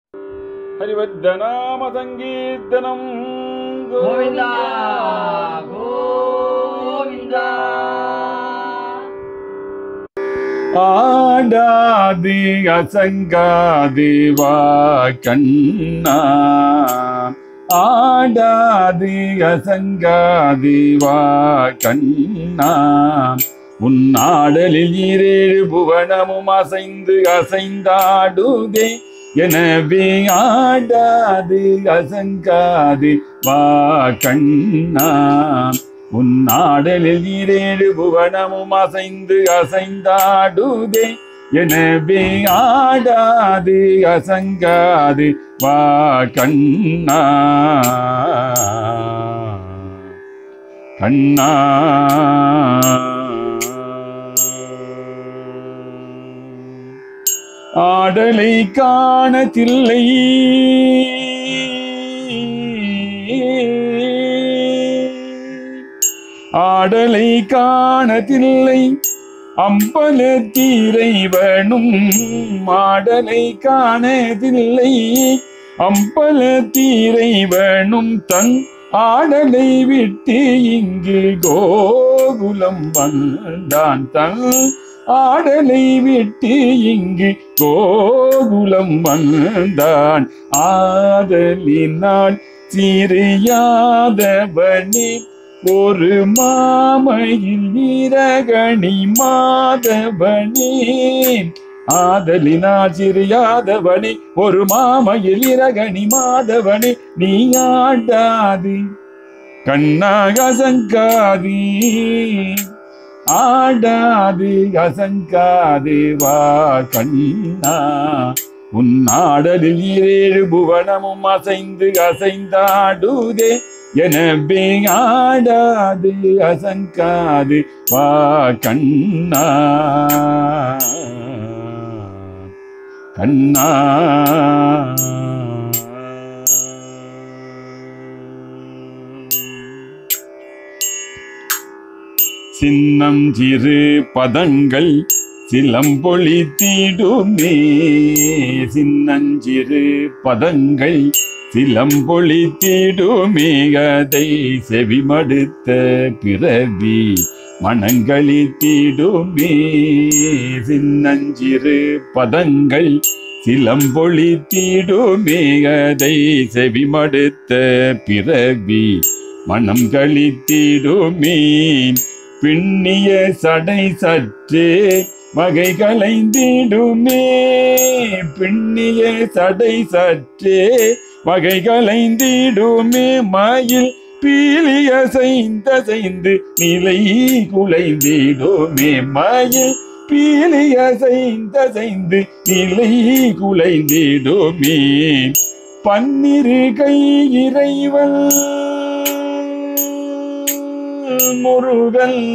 హరివర్ధనామ సంకీర్తనం గోవింద గోవింద ஆடாது அசங்காது வா கண்ணா ஆடாது அசங்காது வா கண்ணா உன்னாடலில் ஈரேழு புவனமும் அசைந்து அசைந்தாடுதே எனவே ஆடாது அசங்காது வா கண்ணா உன்னாடலில் ஈரேழு புவனமும் அசைந்து அசைந்தாடுதே எனவே ஆடாது அசங்காது வா கண்ணா கண்ணா ஆடலை காணத்தில்லை ஆடலை காணதில்லை அம்பல தீரைவனும் ஆடலை காணதில்லை அம்பல தீரைவனும் தன் ஆடலை விட்டு இங்கு கோகுலம் வந்தான் தன் ஆடலை விட்டு இங்கு கோகுலம் வந்தான் ஆதலினால் சிறியாதவனே ஒரு மாமையில் நீரகணி மாதவனே ஆதலினால் சிறியாதவனே ஒரு மாமையில் இரகணி மாதவனே நீ ஆடாது கண்ணாக சங்காதி ஆடாது அசங்காது வா கண்ணா உன்னாடலில் ஈரேழு புவனமும் அசைந்து அசைந்தாடுதே எனவே ஆடாது அசங்காது வா கண்ணா கண்ணா சின்னம் சிறு பதங்கள் சிலம்பொழித்திடுமே சின்னஞ்சிறு பதங்கள் சிலம்பொழித்திடுமே அதை செவிமடுத்த பிறவி மனங்களித்திடுமே சின்னஞ்சிறு பதங்கள் சிலம்பொழித்திடுமே அதை செவிமடுத்த பிறவி மனம் கழித்திடுமே பின்னிய சடை சற்றே வகை கலைந்திடுமே பின்னிய சடை சற்றே வகை கலைந்திடுமே மயில் பீலிய செய்த செய்து நிலை குலைந்திடுமே மயில் பீலிய செய்த செய்து நிலை குலைந்திடுமே பன்னிரு கை இறைவன் முருகன்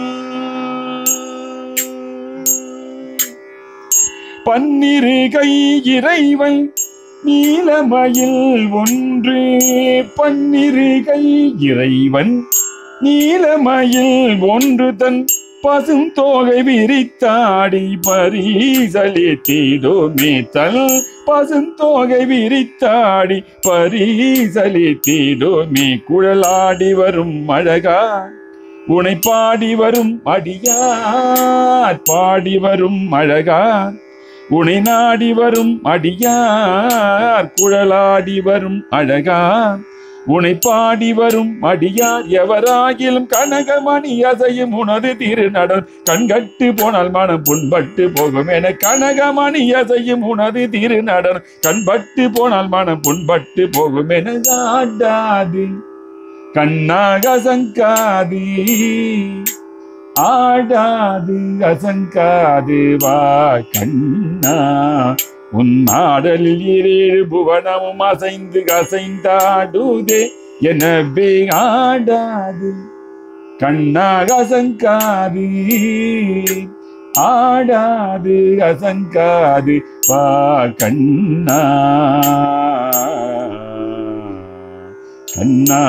பன்னிரு கை இறைவன் நீலமயில் ஒன்று பன்னிரு கை இறைவன் நீலமயில் ஒன்று தன் பசும் தோகை விரித்தாடி பரிசலித்திடுமே தல் பசும் தோகை விரித்தாடி பரிசலித்திடுமே குழலாடி வரும் அழகா உனை பாடி வரும் அடியார் பாடி வரும் அழகார் உனை நாடி வரும் அடியார் குழலாடி வரும் அழகார் உனை பாடி வரும் அடியார் எவராகிலும் கனகமணி அசையும் உனது திருநடல் கண்கட்டு போனால் மனம் புண்பட்டு போகும் என கனகமணி அசையும் உனது திருநடல் கண்பட்டு போனால் மனம் புண்பட்டு போகும் என ஆடாது கண்ணாக சங்காதி ஆடாது அசங்காது வா கண்ணா உன் ஆடலில் இரேழு புவனமும் அசைந்து அசைந்தாடுதே எனவே ஆடாது கண்ணாக அசங்காது ஆடாது அசங்காது வா கண்ணா கண்ணா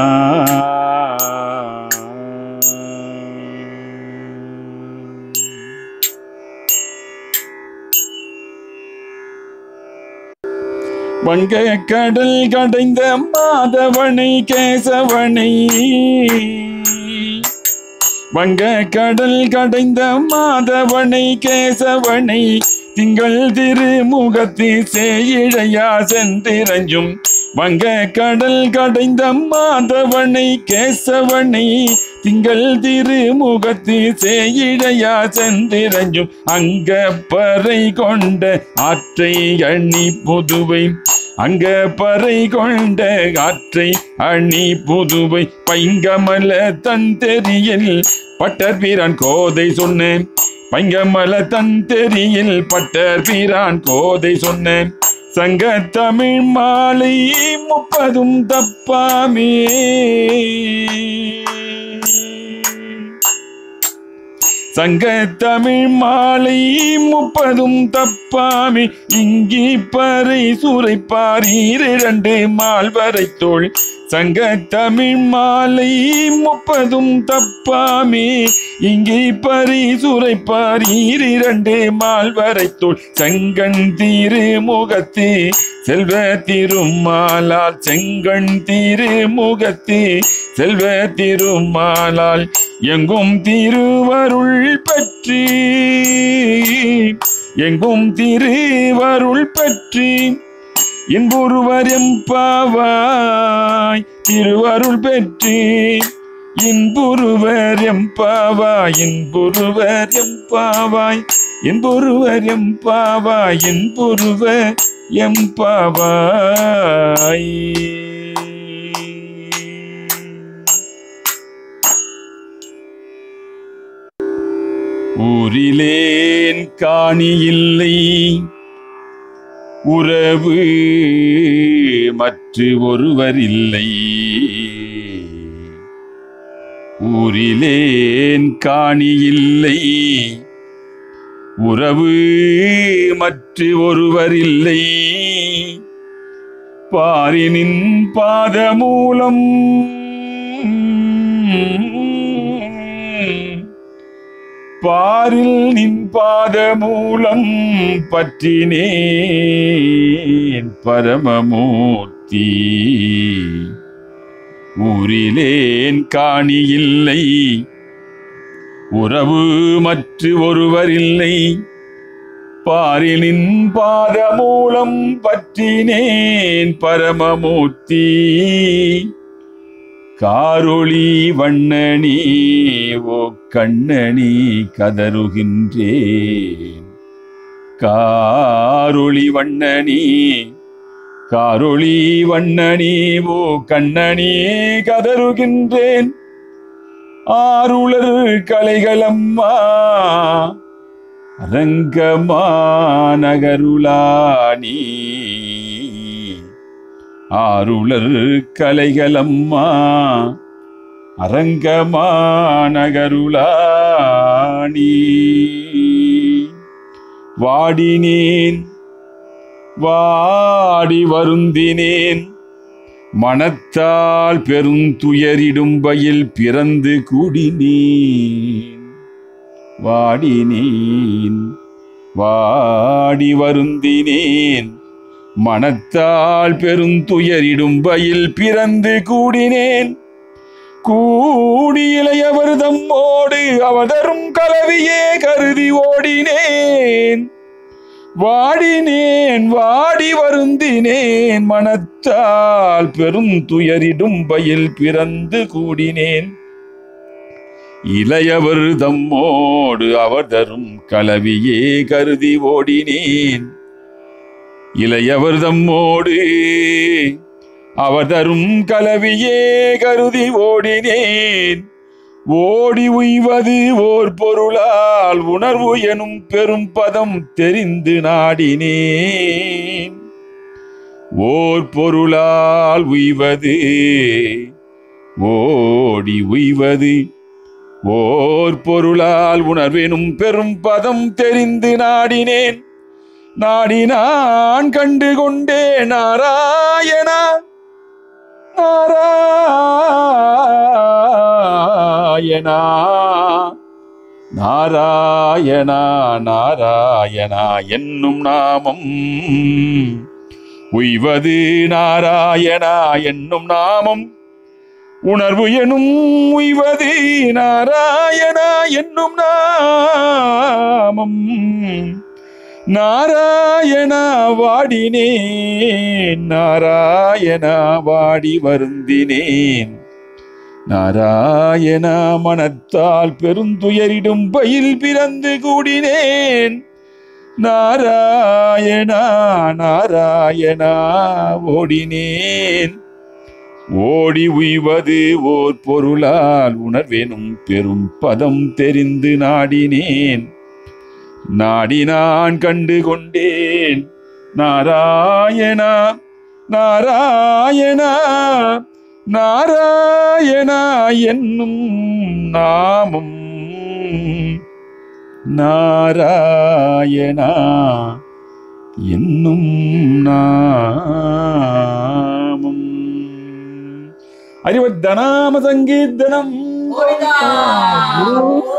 வங்க கடல் கடைந்த மாதவனை கேசவனை வங்க கடல் கடைந்த மாதவனை கேசவனை திங்கள் திருமுகத்து சேயிழையா சென்றிரஞ்சும் வங்க கடல் கடைந்த மாதவனை கேசவனை திங்கள் திருமுகத்து சேயிழையா சென்றிரஞ்சும் அங்க பறை கொண்ட ஆற்றை அணி புதுவை அங்க பறை கொண்ட ஆற்றை அணி புதுவை பைங்கமல தந்தெறியில் பட்டர் வீரான் கோதை சொன்னேன் பைங்கமல தந்தெறியில் பட்டர் வீரான் கோதை சொன்னேன் சங்க தமிழ் மாலை முப்பதும் தப்பாமே சங்க தமிழ் மாலை முப்பதும் தப்பாமே இங்கி பறை சூறைப்பார் இரண்டு மால்வரை தோள் சங்க தமிழ் மாலை முப்பதும் தப்பாமே இங்கே பரி சுரைப்பார் இரண்டு மால்வரை தோள் செங்கண் திருமுகத்து செல்வ திருமாலால் செங்கண் திருமுகத்து செல்வ திருமாலால் எங்கும் திருவருள் பற்றி எங்கும் திருவருள் பற்றி இன்புருவர் எம்பாவாய் திருவருள் பெற்றி இன்புருவர் எம்பாவாய் இன்புருவர் எம்பாவாய் இன்புருவர் எம்பாவாய் இன்புருவர் எம்பாவாய் ஊரிலேன் காணி இல்லை உறவு மற்ற ஒருவர் இல்லை ஊரிலேன் காணி இல்லை உறவு மற்ற ஒருவர் இல்லை பாரினின் பாதமூலம் பாரில் நின் பாதமூலம் பற்றினேன் பரமமூர்த்தி ஊரிலேன் காணி இல்லை உறவு மற்ற ஒருவர் இல்லை பாரிலின் பாதமூலம் பற்றினேன் பரமமூர்த்தி காரொளி வண்ணனி ஓ கண்ணனி கதறுகின்றேன் காரொளி வண்ணனி காரொளி வண்ணனி ஓ கண்ணனி கதறுகின்றேன் ஆருளர் கலைகளம்மா அரங்கமா நகருளானி ஆருளர் கலைகளம்மா அரங்கமா நகருளானி வாடினேன் வாடி வருந்தினேன் மனத்தால் பெருந்துயரிடும்பையில் பிறந்து கூடினேன் வாடினேன் வாடி வருந்தினேன் மனத்தால் பெருந்துயரிடும்பையில் பிறந்து கூடினேன் கூடி இளையவர் தம்மோடு அவதரும் கலவியே கருதி ஓடினேன் வாடினேன் வாடி வருந்தினேன் மனத்தால் பெரும் துயரிடும்பையில் பிறந்து கூடினேன் இளையவர் தம்மோடு அவர் தரும் கலவியே கருதி ஓடினேன் இளையவர் தம்மோடு அவர் தரும் கலவியே கருதி ஓடினேன் ஓடி உய்வது ஓர் பொருளால் உணர்வு எனும் பெரும் பதம் தெரிந்து நாடினேன் ஓர் பொருளால் உய்வது ஓடி உய்வது ஓர் பொருளால் உணர்வெனும் பெரும் பதம் தெரிந்து நாடினேன் நாடினான் கண்டு கொண்டே நாராயணா நாராயணா நாராயணா நாராயணா என்னும் நாமம் உய்வது நாராயணா என்னும் நாமம் உணர்வு எனும் உய்வது நாராயணா என்னும் நாமம் நாராயணா வாடினேன் நாராயணா வாடி வருந்தினேன் நாராயணா மனத்தால் பெருந்துயரிடும் பயில் பிறந்து கூடினேன் நாராயணா நாராயணா ஓடினேன் ஓடி உய்வது ஓர் பொருளால் உணர்வேனும் பெரும் பதம் தெரிந்து நாடினேன் நாடினான் கண்டு கொண்டேன் நாராயணா நாராயணா நாராயணா என்னும் நாமம் நாராயணா என்னும் நாமம் அறிவத்தனாம சங்கீர்த்தனம் கோவிந்தா